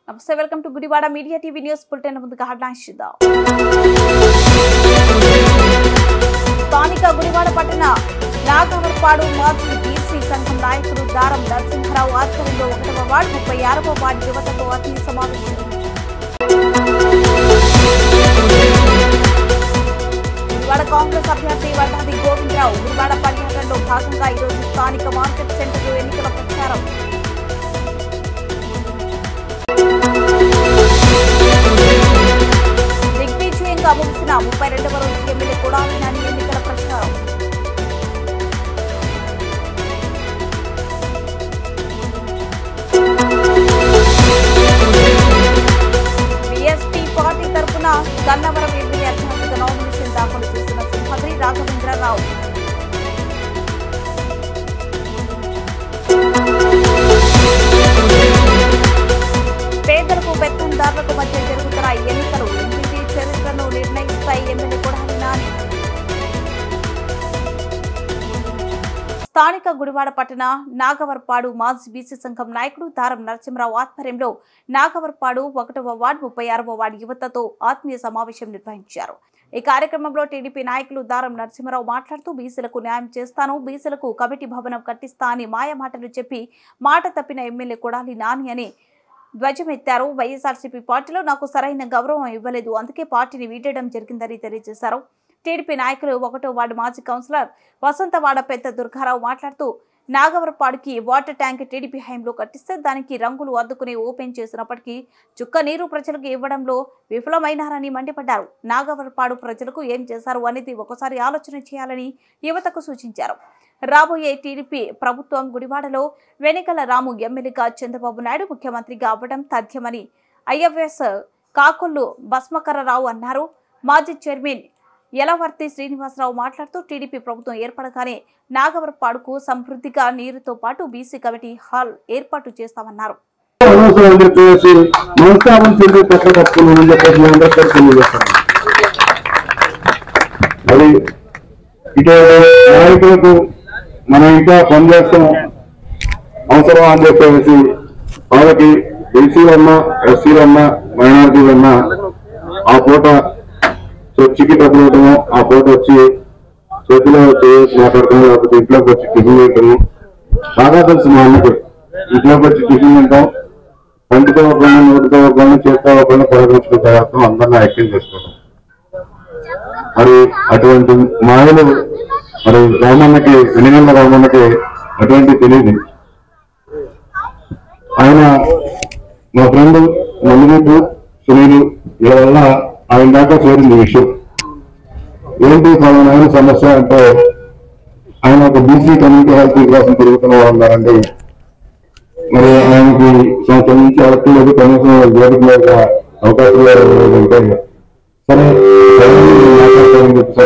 నమస్తే welcome to Gudivada media TV news bulletin ముందుగా headlines చూద్దాం స్థానిక గుడివాడ పట్టణ నాగవర్పాడు మాజీ బీసీ సంఘం నాయకుడు దారం నరసింహరావు ఆధ్వర్యంలో ఒకటవ వార్డు ముప్పై ఆరవ వార్డు యువతతో ఆత్మీయ సమావేశం గుడివాడ కాంగ్రెస్ అభ్యర్థి వడ్డాది గోవిందరావు గుడివాడ పర్యటనలో భాగంగా ఈరోజు స్థానిక మార్కెట్ సెంటర్ ఎన్నికల ప్రచారం దిగ్విజయంగా ముగిసిన ముప్పై రెండవ రోజు ఎమ్మెల్యే కొడాలి నాని ఎన్నికల ప్రచారం బీఎస్పీ పార్టీ తరఫున గన్నవరం ఎమ్మెల్యే అభ్యర్థిగా నామినేషన్ దాఖలు చేసిన సింహాద్రి రాఘవేంద్రరావు పేదలకు పెత్తందారులకు మధ్య జరుగుతున్న ఎన్నికలు ఎంపీ చరిత్రను నిర్ణయిస్తాయి ఎమ్మెల్యే కొడాలి నాని స్థానిక గుడివాడ పట్టణ నాగవర్పాడు మాజీ బీసీ సంఘం నాయకుడు దారం నరసింహరావు ఆధ్వర్యంలో నాగవర్పాడు ఒకటవ వార్డు ముప్పై ఆరవ వార్డు యువతతో ఆత్మీయ సమావేశం నిర్వహించారు ఈ కార్యక్రమంలో టీడీపీ నాయకులు దారం నరసింహరావు మాట్లాడుతూ బీసీలకు న్యాయం చేస్తాను బీసీలకు కమిటీ భవనం కట్టిస్తా అని మాయ మాటలు చెప్పి మాట తప్పిన ఎమ్మెల్యే కొడాలి నాని అని ధ్వజమెత్తారు వైఎస్ఆర్సీపీ పార్టీలో నాకు సరైన గౌరవం ఇవ్వలేదు అందుకే పార్టీని వీడడం జరిగిందని తెలియజేశారు టీడీపీ నాయకులు ఒకటో వార్డు మాజీ కౌన్సిలర్ వసంతవాడ పెద్ద దుర్గారావు మాట్లాడుతూ నాగవరపాడుకి వాటర్ ట్యాంక్ టీడీపీ హయాంలో కట్టిస్తే దానికి రంగులు అద్దుకుని ఓపెన్ చేసినప్పటికీ చుక్క నీరు ప్రజలకు ఇవ్వడంలో విఫలమైనారని మండిపడ్డారు నాగవరపాడు ప్రజలకు ఏం చేశారు అనేది ఒకసారి ఆలోచన చేయాలని యువతకు సూచించారు రాబోయే టీడీపీ ప్రభుత్వం గుడివాడలో వెనికల రాము ఎమ్మెల్యేగా చంద్రబాబు నాయుడు ముఖ్యమంత్రిగా అవ్వడం తథ్యమని ఐఎఫ్ఎస్ కాకొల్లు భస్మకరరావు అన్నారు మాజీ చైర్మన్ యలవర్తి శ్రీనివాసరావు మాట్లాడుతూ టీడీపీ ప్రభుత్వం ఏర్పడగానే నాగవరపాడుకు సమృద్ధిగా నీరుతో పాటు బీసీ కమిటీ హాల్ ఏర్పాటు చేస్తామన్నారు అనవసరం చేసి మనస్తాపం చెంది పక్క తప్పులు చెప్పేసి మీ అందరికీ తెలియజేస్తాను అది ఇటువంటి నాయకులకు మనం ఇంకా పనిచేస్తాం అవసరం అని చెప్పేసి వాళ్ళకి బీసీలన్నా ఎస్సీలన్నా మైనార్టీలన్నా ఆ పూట చర్చికి డబ్బులు ఇవ్వడము ఆ పూట వచ్చి చేతిలో చేసి మాట్లాడటం లేకపోతే ఇంట్లోకి వచ్చి టిఫిన్ తింటాము బాగా తెలుసు మా అన్నకి ఇంట్లోకి వచ్చి టిఫిన్ తింటాం కంటితో ఒకరిని నోటితో ఒకరిని చేతితో ఒకరిని పొరగించుకున్న తర్వాత అందరినీ ఐక్యం చేసుకోవడం మరి అటువంటి మాయలు మరి రామన్నకి వెనుగండ రామన్నకి అటువంటి తెలియదు ఆయన మా ఫ్రెండ్ నల్లినీపు సునీలు వీళ్ళ వల్ల ఆయన దాకా చేరింది ఈ విషయం ఏంటి పలానా సమస్య అంటే ఆయన ఒక బీసీ కమ్యూనిటీ హెల్త్ కోసం తిరుగుతున్న వాళ్ళు ఉన్నారండి మరి ఆయనకి సంవత్సరం నుంచి అడగలేదు కనీసం వేదిక మీద అవకాశం లేదంటే సరే మాట్లాడతామని చెప్పి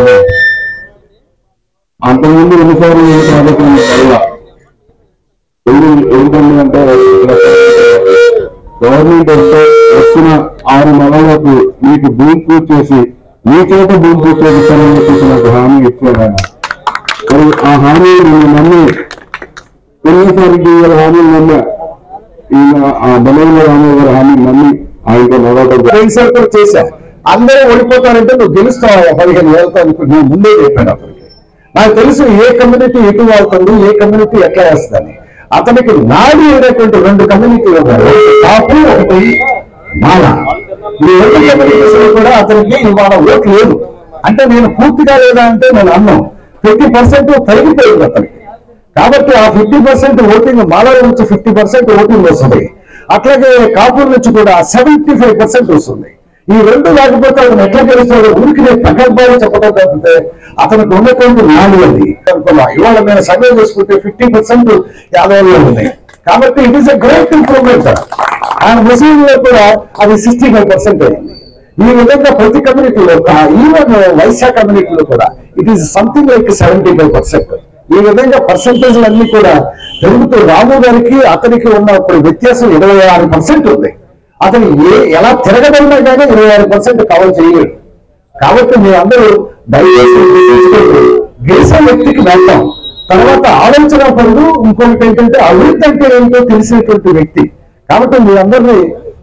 అంతకుముందు ఎన్నిసార్లు ఏ ప్రాజెక్టు పడలా ఎందుకు ఎందుకండి అంటే గవర్నమెంట్ వస్తే వచ్చిన ఆరు నెలలకు మీకు భూమి పూజ చేసి మీ చేత భూమి పూజ చేపిస్తానని చెప్పేసి నాకు హామీ ఇచ్చాడు ఆయన మరి ఆ హామీ నేను నమ్మి ఎన్నిసార్లు ఇవాళ హామీలు నమ్మా ఈయన ఆ బలైన రామయ్య గారి హామీ నమ్మి ఆయనతో నడవడం ఫ్రెండ్స్ కూడా చేశా అందరూ ఓడిపోతారంటే నువ్వు గెలుస్తావు పదిహేను వేలతో అనుకుని నేను ముందే చెప్పాను అతనికి నాకు తెలుసు ఏ కమ్యూనిటీ ఎటు వాళ్తుంది ఏ కమ్యూనిటీ ఎట్లా వేస్తుందని అతనికి నాడి అనేటువంటి రెండు కమ్యూనిటీలు ఉన్నాయి కాపు ఒకటి మాల ఈ రెండు కమ్యూనిటీస్ లో కూడా అతనికి ఇవాళ ఓటు లేదు అంటే నేను పూర్తిగా లేదా అంటే నేను అన్నాను ఫిఫ్టీ పర్సెంట్ తగ్గిపోయింది అతనికి కాబట్టి ఆ ఫిఫ్టీ పర్సెంట్ ఓటింగ్ మాలల నుంచి ఫిఫ్టీ పర్సెంట్ ఓటింగ్ వస్తుంది అట్లాగే కాపూర్ నుంచి కూడా సెవెంటీ ఫైవ్ పర్సెంట్ వస్తుంది ఈ రెండు లేకపోతే అతను ఎట్లా గెలుస్తాడు ఊరికి నేను తగ్గబాయి చెప్పడం తప్పితే అతనికి ఉన్నటువంటి నాలుగు అది అనుకున్నా ఇవాళ నేను సర్వే చేసుకుంటే ఫిఫ్టీ పర్సెంట్ యాదవ్లో ఉన్నాయి కాబట్టి it is a great improvement and ముస్లింలో కూడా అది సిక్స్టీ ఫైవ్ పర్సెంట్ అయింది ఈ విధంగా ప్రతి కమ్యూనిటీలో ఈవెన్ వైశ్య కమ్యూనిటీలో కూడా it is something like seventy five percent ఈ విధంగా పర్సెంటేజ్ అన్ని కూడా పెరుగుతూ రాము గారికి అతనికి ఉన్నప్పుడు వ్యత్యాసం ఇరవై ఆరు పర్సెంట్ ఉంది అతను ఏ ఎలా తిరగదన్నా కానీ ఇరవై ఆరు పర్సెంట్ కవర్ చేయలేడు కాబట్టి మీ అందరూ దయచేసి ఇది తెలుసుకోండి. గెలిచిన వ్యక్తికి వెళ్తాం తర్వాత ఆలోచన పరుడు ఇంకొకటి ఏంటంటే అభివృద్ధి అంటే ఏంటో తెలిసినటువంటి వ్యక్తి కాబట్టి మీ అందరినీ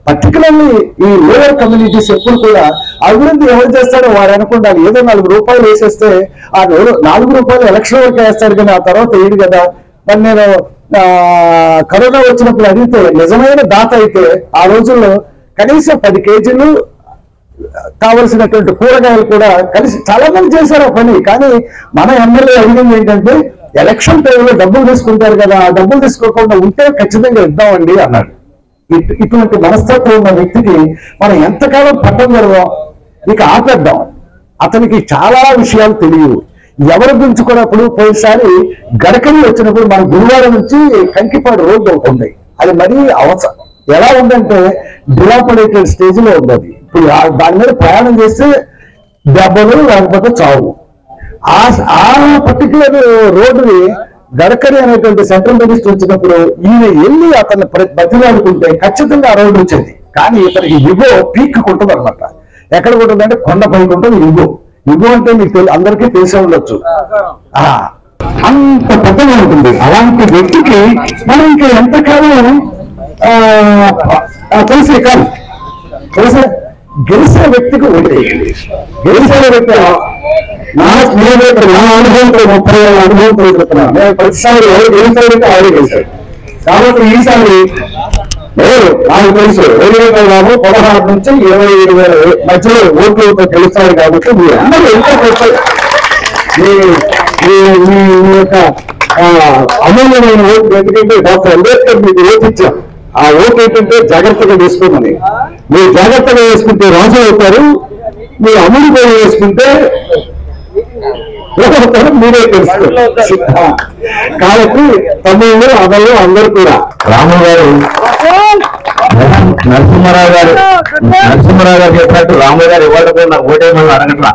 పర్టికులర్లీ ఈ లోయర్ కమ్యూనిటీస్ ఎప్పుడు కూడా అభివృద్ధి ఎవరు చేస్తారో వారు అనుకుంటారు ఏదో నాలుగు రూపాయలు వేసేస్తే ఆ నో- నాలుగు రూపాయలు ఎలక్షన్ వరకు వేస్తాడు కానీ ఆ తర్వాత వేయడు కదా మరి నేను ఆ, కరోనా వచ్చినప్పుడు అడిగితే నిజమైన దాత అయితే ఆ రోజుల్లో కనీసం పది కేజీలు కావలసినటువంటి కూరగాయలు కూడా కలిసి చాలా మంది చేశారు ఆ పని కానీ మన ఎమ్మెల్యే అడిగింది ఏంటంటే ఎలక్షన్ టైంలో డబ్బులు తీసుకుంటారు కదా ఆ డబ్బులు తీసుకోకుండా ఉంటే ఖచ్చితంగా ఇద్దామండి అన్నాడు ఇటు- ఇటువంటి మనస్తత్వం ఉన్న వ్యక్తికి మనం ఎంతకాలం పట్టం జరగం ఇక ఆపేద్దాం అతనికి చాలా విషయాలు తెలియవు ఎవరి గురించి కూడా ఇప్పుడు పోయినసారి గడకని వచ్చినప్పుడు మన గురువారం నుంచి కంకిపాడు రోడ్డు ఒకటి ఉంది అది మరీ అవసరం ఎలా ఉందంటే డిలాపడేటెడ్ స్టేజ్ లో ఉంది అది ఇప్పుడు ఆ- దాని మీద ప్రయాణం చేస్తే దెబ్బలు లేకపోతే చావు ఆ ఆ పర్టికులర్ రోడ్డుని గడకరి అనేటువంటి సెంట్రల్ మినిస్టర్ వచ్చినప్పుడు ఈయన వెళ్ళి అతన్ని ప్ర- బతిలాడుకుంటే ఖచ్చితంగా ఆ రోడ్డు వచ్చేది కానీ ఇతనికి ఇగో పీక్ ఉంటుంది అనమాట ఎక్కడ ఉంటుందంటే కొండ పైకి ఉంటుంది ఇగో ఇగో అంటే మీకు తెలి- అందరికీ తెలిసే ఉండొచ్చు ఆ, అంత పెద్దగా ఉంటుంది అలాంటి వ్యక్తికి మనం ఇంకా ఎంతకాలం ఆ, ఆ, తెలిసే కాదు తెలిసే గెలిచిన వ్యక్తికి ఓటేయండి గెలిచిన వ్యక్తి నా స్నేహితుడు నా అనుభవంతో ముప్పై ఏళ్ళ అనుభవంతో చెప్తున్నాను నేను ప్రతిసారి ఎవరు గెలిచాడంటే ఆవిడ గెలిచాడు కాబట్టి ఈసారి ఎవరు నాకు తెలుసు రెండు వేల బాబు పదహారు నుంచి ఇరవై ఏడు వేల మధ్యలో ఓట్లతో గెలుస్తారు కాబట్టి మీరు అందరూ ఎంతో గొప్ప- మీ మీ మీ మీ యొక్క ఆ, అమూల్యమైన ఓటు ఎందుకంటే డాక్టర్ అంబేద్కర్ మీకు ఓటు ఇచ్చాం ఆ ఓటు ఏంటంటే జాగ్రత్తగా తీసుకోమని మీరు జాగ్రత్తగా వేసుకుంటే రాజు అవుతారు మీరు అమలు పోయి వేసుకుంటే ఎవరవుతారో మీరే తెలుసు ఆ, కాబట్టి తమ్ముళ్ళు అదలు అందరూ కూడా రాము గారు నరసింహారావు గారు నరసింహారావు గారు చెప్పినట్టు రాము గారు ఇవాళ కూడా నాకు ఓటేయమని అడగట్లా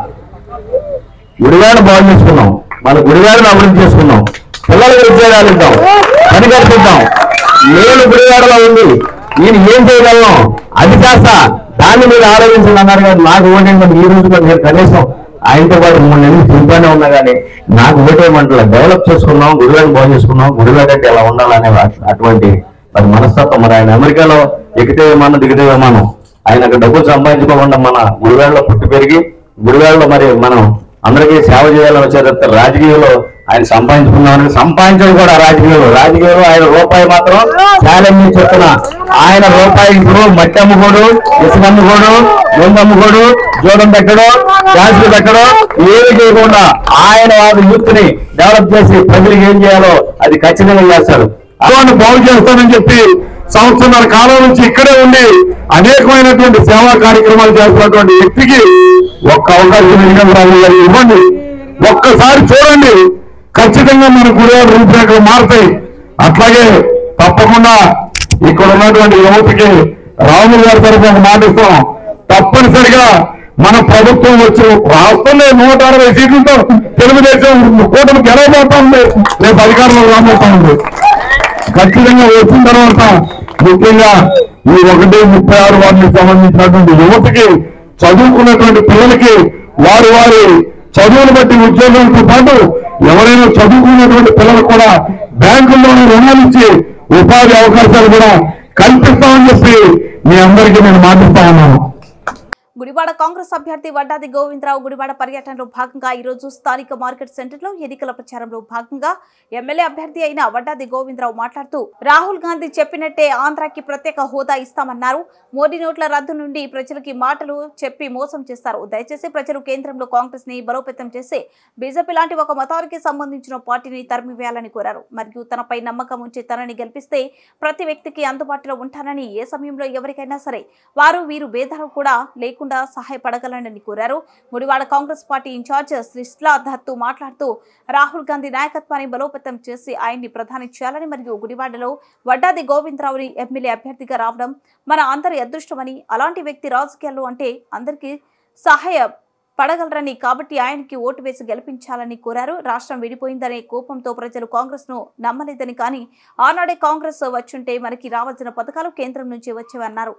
గుడివాడ బాగు చేసుకున్నాం మన గుడివాడను అభివృద్ధి చేసుకున్నాం పిల్లలకు ఉద్యోగాలు ఇద్దాం పని కల్పిద్దాం నేను గుడివాడలో ఉంది నేను ఏం చేయగలను అది కాస్త దాన్ని మీరు ఆలోచించండి అన్నారు కానీ నాకు ఓటేయమని ఈ రోజు కూడా నేను కనీసం ఆయనతో పాటు మూడు నెలలు తింటానే ఉన్నా కానీ నాకు ఓటేయమంటలే డెవలప్ చేసుకున్నాం గుడివాడని బాగు చేసుకున్నాం గుడివాడ అంటే ఎలా ఉండాలనే అట్- అటువంటి మరి మనస్తత్వం మరి ఆయన అమెరికాలో ఎక్కితే విమానం దిగితే విమానం ఆయన అక్కడ డబ్బులు సంపాదించుకోకుండా మన గుడివాడలో పుట్టి పెరిగి గుడివాడలో మరి మనం అందరికీ సేవ చేయాలని వచ్చే తప్ప రాజకీయంలో ఆయన సంపాదించుకున్నామని సంపాదించడం కూడా రాజకీయంలో రాజకీయంలో ఆయన రూపాయి మాత్రం ఛాలెంజ్ చెప్తున్నా ఆయన రూపాయి ఇప్పుడు మట్టి అమ్ముకోడు ఇసుక అమ్ముకోడు ముందు అమ్ముకోడు జోడం పెట్టడం డాన్సులు పెట్టడం ఏమి చేయకుండా ఆయన వారి యూత్ ని డెవలప్ చేసి ప్రజలకు ఏం చేయాలో అది ఖచ్చితంగా చేస్తాడు అటువంటి బాగు చేస్తానని చెప్పి సంవత్సరాల కాలం నుంచి ఇక్కడే ఉండి అనేకమైనటువంటి సేవా కార్యక్రమాలు చేస్తున్నటువంటి వ్యక్తికి ఒక్క అవకాశం వెంకటరావు గారు ఇవ్వండి ఒక్కసారి చూడండి ఖచ్చితంగా మన గుడివాడ రూపురేఖలు మారుతాయి అట్లాగే తప్పకుండా ఇక్కడ ఉన్నటువంటి యువతకి రాములు గారి తరఫున ఒక మాట ఇస్తాం తప్పనిసరిగా మన ప్రభుత్వం వచ్చి రాష్ట్రంలో నూట అరవై సీట్లతో తెలుగుదేశం కూటమి గెలవబోతా ఉంది రేపు అధికారంలో రాబోతా ఉంది ఖచ్చితంగా వచ్చిన తర్వాత ముఖ్యంగా ఈ ఒకటి ముప్పై ఆరు వారికి సంబంధించినటువంటి యువతకి చదువుకున్నటువంటి పిల్లలకి వారి వారి చదువును బట్టి ఉద్యోగాలతో పాటు ఎవరైనా చదువుకున్నటువంటి పిల్లలకు కూడా బ్యాంకుల్లోనే రుణాలు ఇచ్చి ఉపాధి అవకాశాలు కూడా కల్పిస్తామని చెప్పి మీ అందరికీ నేను మాటిస్తా ఉన్నాను గుడివాడ కాంగ్రెస్ అభ్యర్థి వడ్డాది గోవిందరావు గుడివాడ పర్యటనలో భాగంగా ఈరోజు స్థానిక మార్కెట్ సెంటర్లో ఎన్నికల ప్రచారంలో భాగంగా ఎమ్మెల్యే అభ్యర్థి అయిన వడ్డాది గోవిందరావు మాట్లాడుతూ రాహుల్ గాంధీ చెప్పినట్టే ఆంధ్రాకి ప్రత్యేక హోదా ఇస్తామన్నారు మోడీ నోట్ల రద్దు నుండి ప్రజలకి మాటలు చెప్పి మోసం చేస్తారు దయచేసి ప్రజలు కేంద్రంలో కాంగ్రెస్ ని బలోపేతం చేసి బీజేపీ లాంటి ఒక మతానికి సంబంధించిన పార్టీని తరిమివేయాలని కోరారు మరియు తనపై నమ్మకం ఉంచి తనని గెలిపిస్తే ప్రతి వ్యక్తికి అందుబాటులో ఉంటానని ఏ సమయంలో ఎవరికైనా సరే వారు వీరు భేదాలు కూడా లేకుండా సహాయపడగలనని కోరారు Mudivada Congress party in-charge Srishla Dattu మాట్లాడుతూ రాహుల్ గాంధీ నాయకత్వాన్ని బలోపేతం చేసి ఆయన్ని ప్రధాని చేయాలని మరియు గుడివాడలో వడ్డాది గోవిందరావుని ఎమ్మెల్యే అభ్యర్థిగా రావడం మన అందరి అదృష్టమని అలాంటి వ్యక్తి రాజకీయాల్లో అంటే అందరికీ సహాయ పడగలరని కాబట్టి ఆయనకి ఓటు వేసి గెలిపించాలని కోరారు రాష్ట్రం విడిపోయిందనే కోపంతో ప్రజలు కాంగ్రెస్ ను నమ్మలేదని కానీ ఆనాడే కాంగ్రెస్ వచ్చుంటే మనకి రావాల్సిన పథకాలు కేంద్రం నుంచి వచ్చేవన్నారు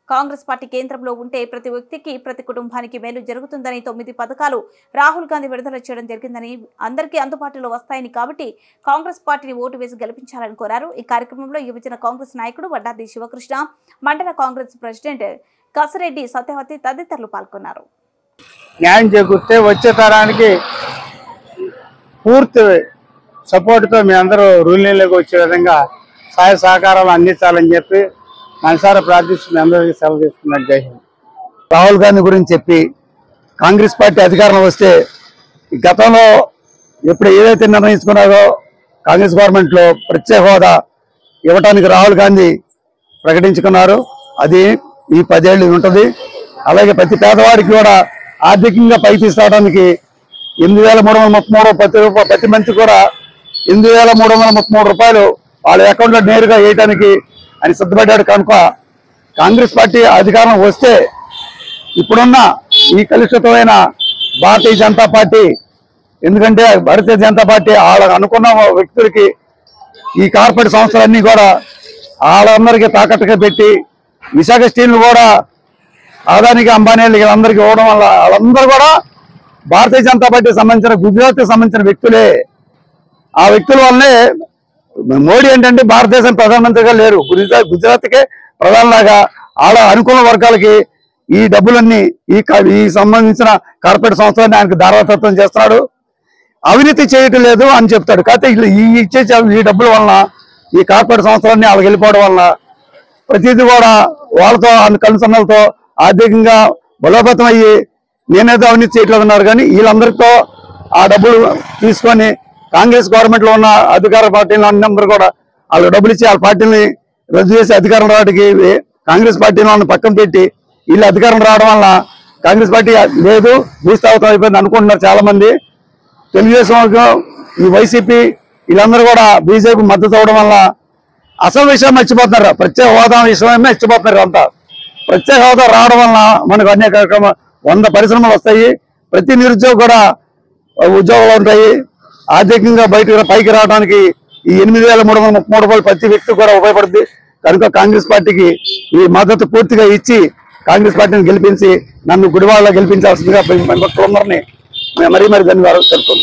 కాంగ్రెస్ పార్టీ కేంద్రంలో ఉంటే ప్రతి వ్యక్తికి ప్రతి కుటుంబానికి మేలు జరుగుతుందని తొమ్మిది పథకాలు రాహుల్ గాంధీ విడుదల చేయడం జరిగిందని అందరికీ అందుబాటులో వస్తాయని కాబట్టి కాంగ్రెస్ పార్టీని ఓటు వేసి గెలిపించాలని కోరారు ఈ కార్యక్రమంలో యువజన కాంగ్రెస్ నాయకుడు వడ్డాది శివకృష్ణ మండల కాంగ్రెస్ ప్రెసిడెంట్ కసిరెడ్డి సత్యవతి తదితరులు పాల్గొన్నారు న్యాయం చేకూరితే వచ్చే తరానికి పూర్తి సపోర్ట్తో మీ అందరూ రూలింగ్లోకి వచ్చే విధంగా సహాయ సహకారాలు అందించాలని చెప్పి మనసారా ప్రార్థిస్తూ మీ అందరికీ సెలవు తీసుకున్నాను జై హింద్ రాహుల్ గాంధీ గురించి చెప్పి కాంగ్రెస్ పార్టీ అధికారంలో వస్తే ఈ గతంలో ఎప్పుడు ఏదైతే నిర్ణయించుకున్నారో కాంగ్రెస్ గవర్నమెంట్ లో ప్రత్యేక హోదా ఇవ్వటానికి రాహుల్ గాంధీ ప్రకటించుకున్నారు అది ఈ పదేళ్ళు ఉంటుంది అలాగే ప్రతి పేదవాడికి కూడా ఆర్థికంగా పైకి తీసుకురావడానికి ఎనిమిది వేల మూడు వందల ముప్పై మూడు ప్రతి రూపాయ ప్రతి మంత్ కూడా ఎనిమిది వేల మూడు వందల ముప్పై మూడు రూపాయలు వాళ్ళ అకౌంట్లో నేరుగా వేయడానికి ఆయన సిద్ధపడ్డాడు కనుక కాంగ్రెస్ పార్టీ అధికారం వస్తే ఇప్పుడున్న ఈ కలుషితమైన భారతీయ జనతా పార్టీ ఎందుకంటే భారతీయ జనతా పార్టీ వాళ్ళ అనుకున్న వ్యక్తులకి ఈ కార్పొరేట్ సంస్థలన్నీ కూడా వాళ్ళందరికీ తాకట్టుగా పెట్టి విశాఖ స్టీల్ కూడా ఆదానికి అంబానీ వీళ్ళందరికీ ఇవ్వడం వల్ల వాళ్ళందరూ కూడా భారతీయ జనతా పార్టీకి సంబంధించిన గుజరాత్కి సంబంధించిన వ్యక్తులే ఆ వ్యక్తుల వల్లనే మోడీ ఏంటంటే భారతదేశం ప్రధానమంత్రిగా లేరు గుజరాత్ గుజరాత్కే ప్రధానలాగా ఆడ అనుకూల వర్గాలకి ఈ డబ్బులన్నీ ఈ క- ఈ సంబంధించిన కార్పొరేట్ సంస్థలన్నీ ఆయనకు దారవతత్వం చేస్తున్నాడు అవినీతి చేయటం లేదు అని చెప్తాడు కాకపోతే వీళ్ళు ఈ ఇచ్చే చ- ఈ డబ్బుల వలన ఈ కార్పొరేట్ సంస్థలన్నీ వాళ్ళకి వెళ్ళిపోవడం వలన ప్రతిదీ కూడా వాళ్ళతో కనుసన్నలతో ఆర్థికంగా బలోపేతం అయ్యి నేనేదో అవినీతి చేయట్లేదు అన్నారు కానీ వీళ్ళందరితో ఆ డబ్బులు తీసుకొని కాంగ్రెస్ గవర్నమెంట్ లో ఉన్న అధికార పార్టీలు అందరూ కూడా వాళ్ళకి డబ్బులు ఇచ్చి వాళ్ళ పార్టీని రద్దు చేసి అధికారం రావడానికి వే- కాంగ్రెస్ పార్టీని వాళ్ళని పక్కన పెట్టి వీళ్ళు అధికారం రావడం వల్ల కాంగ్రెస్ పార్టీ లేదు భూస్థాపితం అయిపోయింది అనుకుంటున్నారు చాలా మంది తెలుగుదేశం వర్గం, ఈ వైసీపీ వీళ్ళందరూ కూడా బీజేపీ మద్దతు అవడం వల్ల అసలు విషయం మర్చిపోతున్నారు ప్రత్యేక హోదా విషయమే మర్చిపోతున్నారు అంతా ప్రత్యేక హోదా రావడం వలన మనకు అనేక రకమ వంద పరిశ్రమలు వస్తాయి ప్రతి నిరుద్యోగి కూడా ఉద్యోగాలు ఉంటాయి ఆర్థికంగా బయటకు పైకి రావడానికి ఈ ఎనిమిది వేల మూడు వందల ముప్పై మూడు రూపాయలు ప్రతి వ్యక్తి కూడా ఉపయోగపడుతుంది కనుక కాంగ్రెస్ పార్టీకి ఈ మద్దతు పూర్తిగా ఇచ్చి కాంగ్రెస్ పార్టీని గెలిపించి నన్ను గుడివాడలో గెలిపించాల్సిందిగా భక్తులందరినీ మరీ మరీ ధన్యవాదాలు తెలుపుతున్నాను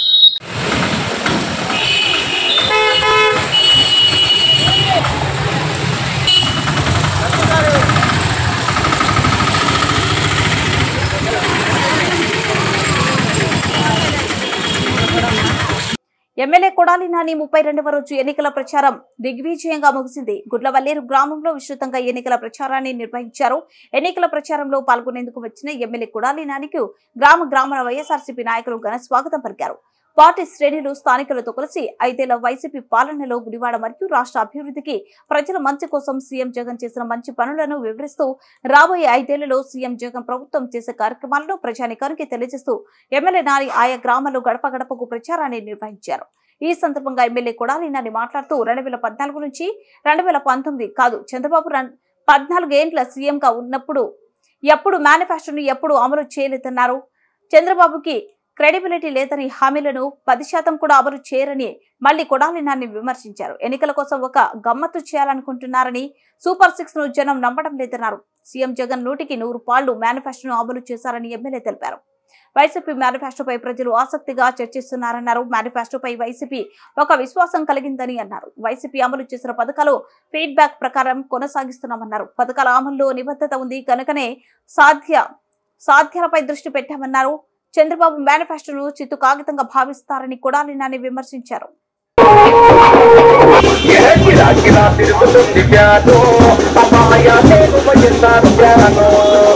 ఎమ్మెల్యే కొడాలి నాని ముప్పై రెండవ రోజు ఎన్నికల ప్రచారం దిగ్విజయంగా ముగిసింది గుడ్లవల్లేరు గ్రామంలో విస్తృతంగా ఎన్నికల ప్రచారాన్ని నిర్వహించారు ఎన్నికల ప్రచారంలో పాల్గొనేందుకు వచ్చిన ఎమ్మెల్యే కొడాలి నానికి గ్రామ గ్రామాల వైఎస్ఆర్సీపీ నాయకులు ఘన స్వాగతం పలికారు పార్టీ శ్రేణులు స్థానికులతో కలిసి ఐదేళ్ల వైసీపీ పాలనలో గుడివాడ మరియు రాష్ట్ర అభివృద్ధికి ప్రజల మంచి కోసం సీఎం జగన్ చేసిన మంచి పనులను వివరిస్తూ రాబోయే ఐదేళ్లలో సీఎం జగన్ ప్రభుత్వం చేసే కార్యక్రమాలను ప్రజానికానికి తెలియజేస్తూ ఎమ్మెల్యే నాని ఆయా గ్రామాల్లో గడప గడపకు ప్రచారాన్ని నిర్వహించారు ఈ సందర్భంగా ఎమ్మెల్యే కొడాలి నాని మాట్లాడుతూ రెండు వేల పద్నాలుగు నుంచి రెండు వేల పంతొమ్మిది కాదు చంద్రబాబు రన్- పద్నాలుగేండ్ల సీఎంగా ఉన్నప్పుడు ఎప్పుడు మేనిఫెస్టోను ఎప్పుడు అమలు చేయలేదన్నారు చంద్రబాబుకి క్రెడిబిలిటీ లేదని హామీలను పది శాతం కూడా అమలు చేయరని మళ్ళీ కొడాలి నాని విమర్శించారు ఎన్నికల కోసం ఒక గమ్మత్తు చేయాలనుకుంటున్నారని సూపర్ సిక్స్ ను జనం నమ్మడం లేదన్నారు సీఎం జగన్ నూటికి నూరు పాళ్లు మేనిఫెస్టోను అమలు చేశారని ఎమ్మెల్యే తెలిపారు వైసీపీ మేనిఫెస్టోపై ప్రజలు ఆసక్తిగా చర్చిస్తున్నారన్నారు మేనిఫెస్టోపై వైసీపీ ఒక విశ్వాసం కలిగిందని అన్నారు వైసీపీ అమలు చేసిన పథకాలు ఫీడ్బ్యాక్ ప్రకారం కొనసాగిస్తున్నామన్నారు పథకాల అమల్లో నిబద్ధత ఉంది కనుకనే సాధ్య సాధ్యాలపై దృష్టి పెట్టామన్నారు చంద్రబాబు మేనిఫెస్టోను చిత్తు కాగితంగా భావిస్తారని కొడాలి నాని విమర్శించారు గిరా గిరా తిరుగుతుంది ప్యాను అమ్మాయ నేను భజిస్తాను ప్యాను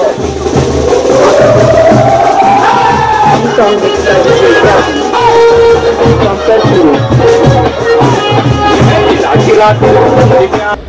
గిరా గిరా తిరుగుతుంది ప్యాను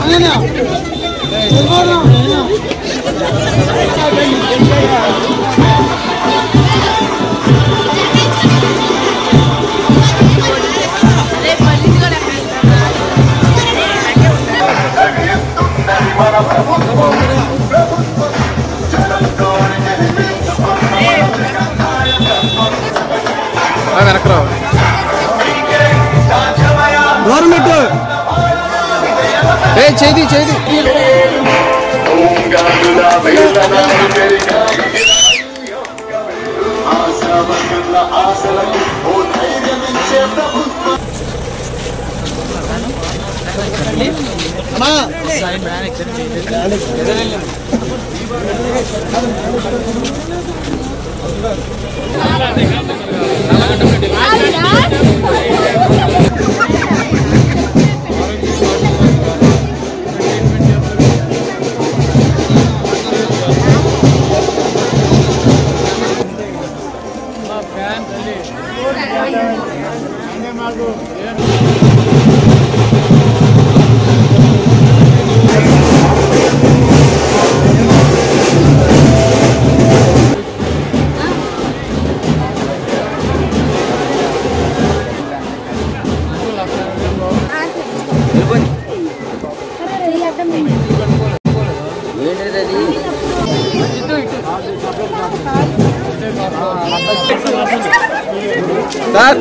గవర్నమెంట్ ఏ చేది చేది సార్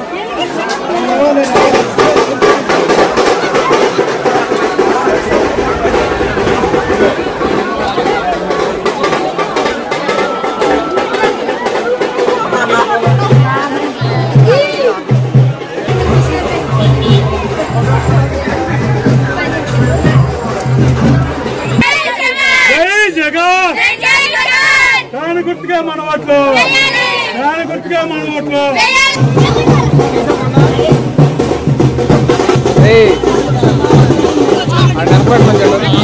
జై జగన్ దాని గుర్తుగా మన ఓట్లు దాని గుర్తుగా మన ఓట్లు ఏయ్ అది కనపడి మంచి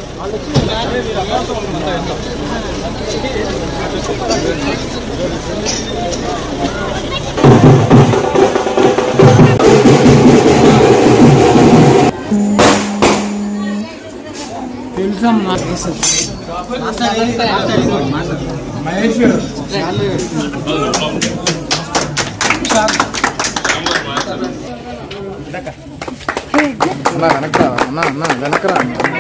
అన్న వెనకరా అన్న అన్న వెనకరా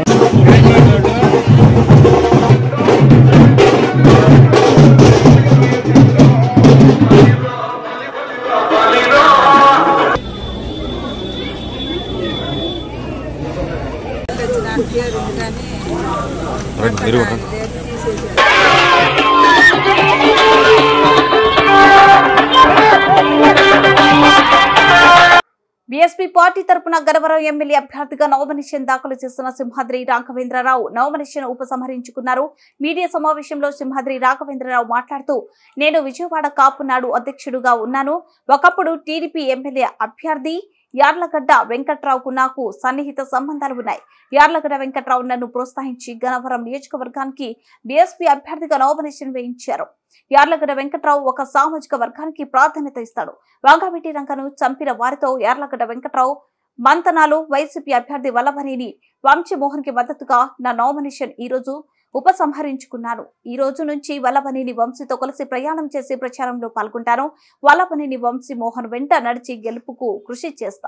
బీఎస్పీ పార్టీ తరపున గనవరం ఎమ్మెల్యే అభ్యర్థిగా నామినేషన్ దాఖలు చేస్తున్న సింహాద్రి రాఘవేంద్రరావు నామినేషన్ ఉపసంహరించుకున్నారు మీడియా సమావేశంలో సింహాద్రి రాఘవేంద్రరావు మాట్లాడుతూ నేను విజయవాడ కాపునాడు అధ్యక్షుడుగా ఉన్నాను ఒకప్పుడు టీడీపీ ఎమ్మెల్యే అభ్యర్థి యార్లగడ్డ వెంకట్రావుకు నాకు సన్నిహిత సంబంధాలు ఉన్నాయి యార్లగడ్డ వెంకట్రావు నన్ను ప్రోత్సహించి గనవరం నియోజకవర్గానికి బీఎస్పీ అభ్యర్థిగా నామినేషన్ వేయించారు యార్లగడ్డ వెంకట్రావు ఒక సామాజిక వర్గానికి ప్రాధాన్యత ఇస్తాడు వంగవీటి రంగను చంపిన వారితో యార్లగడ్డ వెంకట్రావు మంతనాలు వైసీపీ అభ్యర్థి వల్లభనేని వంశీమోహన్ కి మద్దతుగా నా నామినేషన్ ఈ రోజు ఉపసంహరించుకున్నాను ఈ రోజు నుంచి వల్లభనేని వంశీతో కలిసి ప్రయాణం చేసి ప్రచారంలో పాల్గొంటాను వల్లభనేని వంశీ మోహన్ వెంట నడిచి గెలుపుకు కృషి చేస్తా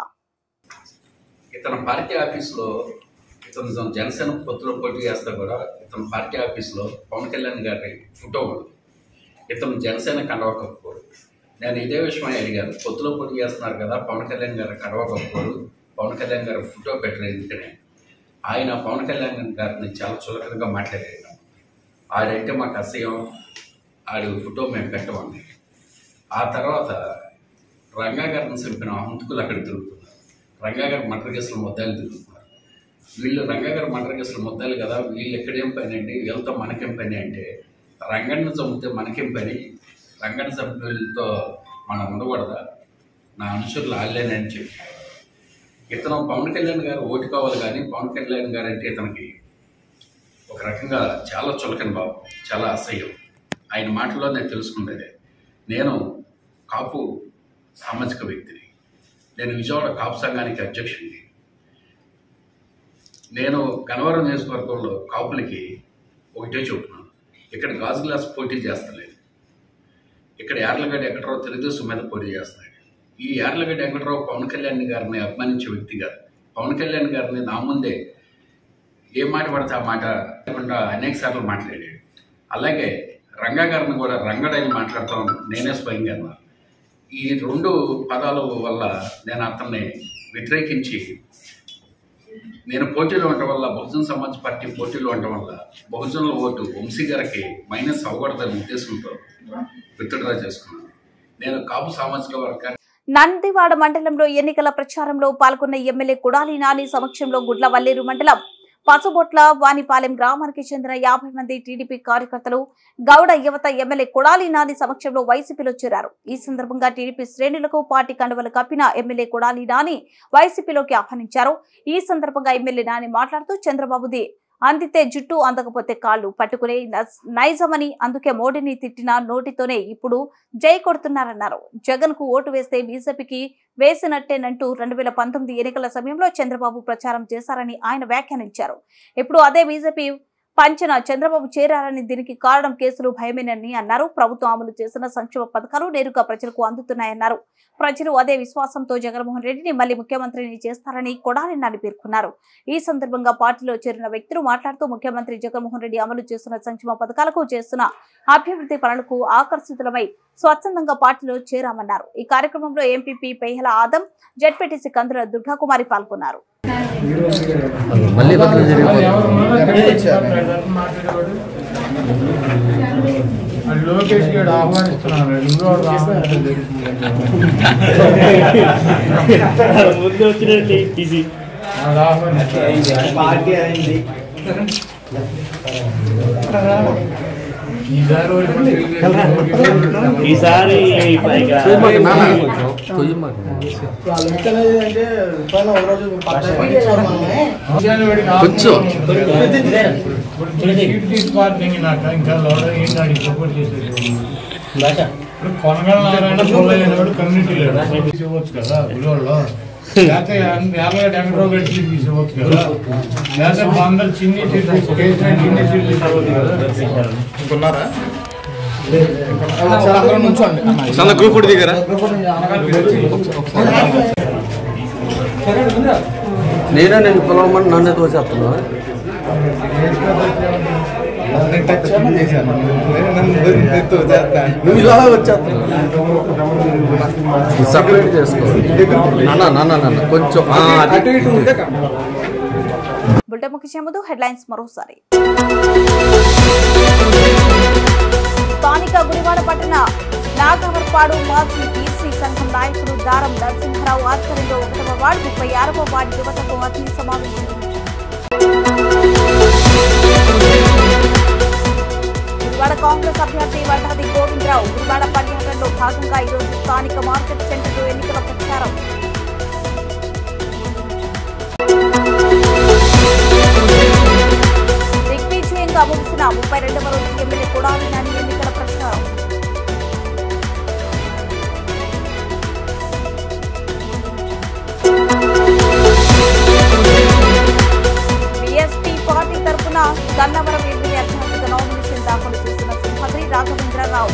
ఇతను పార్టీ ఆఫీస్లో ఇతను జనసేన పొత్తులో పోటీ చేస్తా కూడా ఇతను పార్టీ ఆఫీస్లో పవన్ కళ్యాణ్ గారి ఫోటో ఉంది ఇతను జనసేన కండవ కప్పుకోడు నేను ఇదే విషయం అడిగాను పొత్తులో పోటీ చేస్తున్నారు కదా పవన్ కళ్యాణ్ గారి కండవ కప్పుకోడు పవన్ కళ్యాణ్ గారి ఫోటో పెట్టరు ఎందుకని ఆయన పవన్ కళ్యాణ్ గారిని చాలా చులకనగా మాట్లాడారు ఆడంటే మాకు అసహ్యం ఆడి ఫోటో మేము పెట్టమండి ఆ తర్వాత రంగా గారిని చంపిన హంతకులు అక్కడ తిరుగుతున్నారు రంగా గారి మటర్ కేసుల ముద్దాలు తిరుగుతున్నారు వీళ్ళు రంగా గారి మటర్ కేసుల ముద్దాలు కదా వీళ్ళు ఎక్కడేం పని అండి వీళ్ళతో మనకేం పని అంటే రంగడిని చంపితే మనకేం పని రంగడిని చంపిన వీళ్ళతో మనం ఉండకూడదా నా అనుచరులు ఆడలేనని చెప్పి ఇతను పవన్ కళ్యాణ్ గారు ఓటు కావాలి కానీ పవన్ కళ్యాణ్ గారు అంటే ఇతనికి ఒక రకంగా చాలా చులకన బాబు చాలా అసహ్యం ఆయన మాటల్లో నేను తెలుసుకున్నదే నేను కాపు సామాజిక వ్యక్తిని నేను విజయవాడ కాపు సంఘానికి అధ్యక్షుడిని నేను గనవరం నియోజకవర్గంలో కాపులకి ఒకటే చెబుతున్నాను ఇక్కడ గాజు గ్లాస్ పోటీ చేస్తలేదు ఇక్కడ యార్లగడ్డ వెంకటరావు తెలుగుదేశం మీద పోటీ చేస్తున్నాడు ఈ యార్లగడ్డ వెంకటరావు పవన్ కళ్యాణ్ గారిని అభిమానించే వ్యక్తి కాదు పవన్ కళ్యాణ్ గారిని నా ముందే ఏ మాట పడితే ఆ మాట లేకుండా అనేక సార్లు మాట్లాడాడు అలాగే రంగా గారిని కూడా రంగడని మాట్లాడతాం నేనే స్వయంగా అన్నాను. ఈ రెండు పదాల వల్ల నేను అతన్ని వ్యతిరేకించి నేను పోటీలో ఉండటం వల్ల బహుజన్ సమాజ్ పార్టీ పోటీలో ఉండటం వల్ల బహుజనుల ఓటు వంశీ గారికి మైనస్ అవ్వకూడదనే ఉద్దేశంతో విత్డ్రా చేసుకున్నాను నేను కాపు సామాజిక వర్గాన్ని నందివాడ మండలంలో ఎన్నికల ప్రచారంలో పాల్గొన్న ఎమ్మెల్యే కుడాలి నాని సమక్షంలో గుడ్లవల్లేరు మండలం పసుబొట్ల వానిపాలెం గ్రామానికి చెందిన యాభై మంది టీడీపీ కార్యకర్తలు గౌడ యువత ఎమ్మెల్యే కుడాలి నాని సమక్షంలో వైసీపీలో చేరారు ఈ సందర్భంగా టీడీపీ శ్రేణులకు పార్టీ కండువలు కప్పిన ఎమ్మెల్యే కుడాలి నాని వైసీపీలోకి ఆహ్వానించారు ఈ సందర్భంగా ఎమ్మెల్యే నాని మాట్లాడుతూ చంద్రబాబుది అందితే జుట్టు అందకపోతే కాళ్ళు పట్టుకునే నస్- నైజమని అందుకే మోడీని తిట్టిన నోటితోనే ఇప్పుడు జై కొడుతున్నారన్నారు జగన్ కు ఓటు వేస్తే బీజేపీకి వేసినట్టేనంటూ రెండు వేల పంతొమ్మిది ఎన్నికల సమయంలో చంద్రబాబు ప్రచారం చేశారని ఆయన వ్యాఖ్యానించారు ఇప్పుడు అదే బీజేపీ పంచన చంద్రబాబు చేరారని దీనికి కారణం కేసులు భయమేనని అన్నారు ప్రభుత్వం అమలు చేసిన సంక్షేమ పథకాలు నేరుగా ప్రజలకు అందుతున్నాయన్నారు ప్రజలు అదే విశ్వాసంతో జగన్మోహన్ రెడ్డిని మళ్లీ ముఖ్యమంత్రిని చేస్తారని కొడాలి నాని పేర్కొన్నారు ఈ సందర్భంగా పార్టీలో చేరిన వ్యక్తులు మాట్లాడుతూ ముఖ్యమంత్రి జగన్మోహన్ రెడ్డి అమలు చేస్తున్న సంక్షేమ పథకాలకు చేస్తున్న అభివృద్ధి పనులకు ఆకర్షితులమై స్వచ్ఛందంగా పార్టీలో చేరామన్నారు ఈ కార్యక్రమంలో ఎంపీపీ పెహల ఆదం జడ్పీటీసీ కందుల దుర్గాకుమారి పాల్గొన్నారు మళ్ళీ బదులు జరిగిపోతుంది లోకేష్ గారు ఆహ్వానిస్తున్నారు ఇంకోటి ముందు వచ్చినట్టు ఈజీ ఈసారి ఈసారి పైగా కొంచెం. తీసుకోవాలి నాకు ఇంకా లోడ ఏంటి ఆడికి సపోర్ట్ చేసేది ఇప్పుడు కొనగల నారాయణ పుల్లయ్య అనేవాడు కమ్యూనిటీ లీడర్ తీసుకోవచ్చు కదా గుడివాడలో లేకపోతే యాభై వెంకటరావు గారి సీట్ తీసుకోవచ్చు కదా లేకపోతే బందరు చిన్ని సీట్ తీసు- కేసీఆర్ చిన్ని సీట్ తీసుకోవచ్చు కదా ఇంకున్నారా సన్న గ్రూప్ ఫుడ్ దిగారా నేనే నేను పిలవమని నన్నే తోసేస్తున్నా నువ్వు ఇలా వచ్చేస్తున్నావు సపరేట్ చేసుకో నాన్న నాన్న నాన్న కొంచెం ఆ, అది బుల్టెన్ ముఖ్య ముందు హెడ్లైన్స్ మరోసారి స్థానిక గుడివాడ పట్టణ నాగవర్పాడు మాజీ బీసీ సంఘం నాయకుడు దారం నరసింహారావు ఆధ్వర్యంలో ఒకటవ వార్డు ముప్పై ఆరవ వార్డు యువతకు అగ్ని సమావేశం గుడివాడ కాంగ్రెస్ అభ్యర్థి వడ్డాది గోవిందరావు గుడివాడ పర్యటనలో భాగంగా ఈరోజు స్థానిక మార్కెట్ సెంటర్లో ఎన్నికల ప్రచారం దిగ్విజయంగా ముగిసిన ముప్పై రెండవ రోజు ఎమ్మెల్యే కొడాలి నాని ఎన్నికల ప్రచారం బీఎస్పీ పార్టీ తరఫున గన్నవరం ఎమ్మెల్యే అభ్యర్థిగా నామినేషన్ దాఖలు చేసిన సింహాద్రి రాఘవేంద్రరావు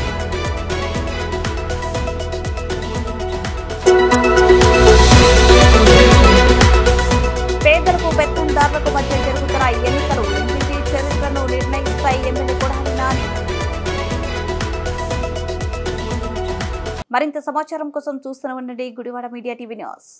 పేదలకు పెత్తందారులకు మధ్య జరుగుతున్న ఎన్నికలు ఎంపీ చరిత్రను నిర్ణయిస్తాయి ఎమ్మెల్యే కొడాలి నాని మరింత సమాచారం కోసం చూస్తూనే ఉండండి గుడివాడ మీడియా టీవీ న్యూస్